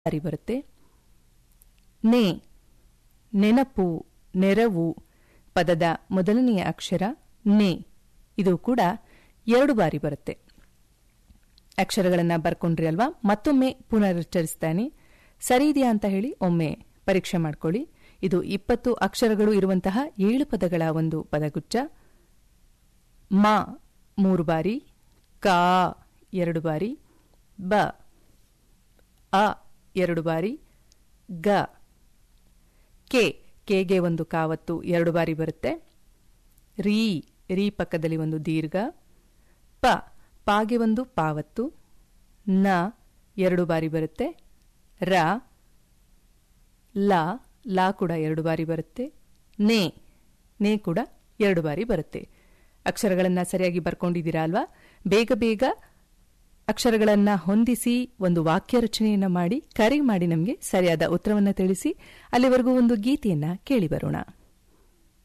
ಬಾರಿ ಬರುತ್ತೆ ನೆ ನೆನಪು ನೆರವು ಪದದ ಮೊದಲನೆಯ ಅಕ್ಷರ ನೆ ಇದು ಕೂಡ ಎರಡು ಬಾರಿ ಬರುತ್ತೆ ಅಕ್ಷರಗಳನ್ನು ಬರ್ಕೊಂಡ್ರಿ ಅಲ್ವಾ ಮತ್ತೊಮ್ಮೆ ಪುನರುಚ್ಚರಿಸ್ತಾನೆ ಸರಿ ಇದೆಯಾ ಅಂತ ಹೇಳಿ ಒಮ್ಮೆ ಪರೀಕ್ಷೆ ಮಾಡ್ಕೊಳ್ಳಿ ಇದು ಇಪ್ಪತ್ತು ಅಕ್ಷರಗಳು ಇರುವಂತಹ ಏಳು ಪದಗಳ ಒಂದು ಪದಗುಚ್ಛ ಮ ಮೂರು ಬಾರಿ ಕಾ ಎರಡು ಬಾರಿ ಬ ಅ ಎರಡು ಬಾರಿ ಗ ಕೆ ಕೆಗೆ ಒಂದು ಕಾವತ್ತು ಎರಡು ಬಾರಿ ಬರುತ್ತೆ ರೀ ರೀ ಪಕ್ಕದಲ್ಲಿ ಒಂದು ದೀರ್ಘ ಪ ಪಾಗೆ ಒಂದು ಪಾವತ್ತು ನ ಎರಡು ಬಾರಿ ಬರುತ್ತೆ ರ ಲ ಲಾ ಕೂಡ ಎರಡು ಬಾರಿ ಬರುತ್ತೆ ನೇ ನೇ ಕೂಡ ಎರಡು ಬಾರಿ ಬರುತ್ತೆ ಅಕ್ಷರಗಳನ್ನು ಸರಿಯಾಗಿ ಬರ್ಕೊಂಡಿದ್ದೀರಾ ಅಲ್ವಾ ಬೇಗ ಬೇಗ ಅಕ್ಷರಗಳನ್ನು ಹೊಂದಿಸಿ ಒಂದು ವಾಕ್ಯ ರಚನೆಯನ್ನ ಮಾಡಿ ಕರೆ ಮಾಡಿ ನಮಗೆ ಸರಿಯಾದ ಉತ್ತರವನ್ನು ತಿಳಿಸಿ ಅಲ್ಲಿವರೆಗೂ ಒಂದು ಗೀತೆಯನ್ನ ಕೇಳಿ ಬರೋಣ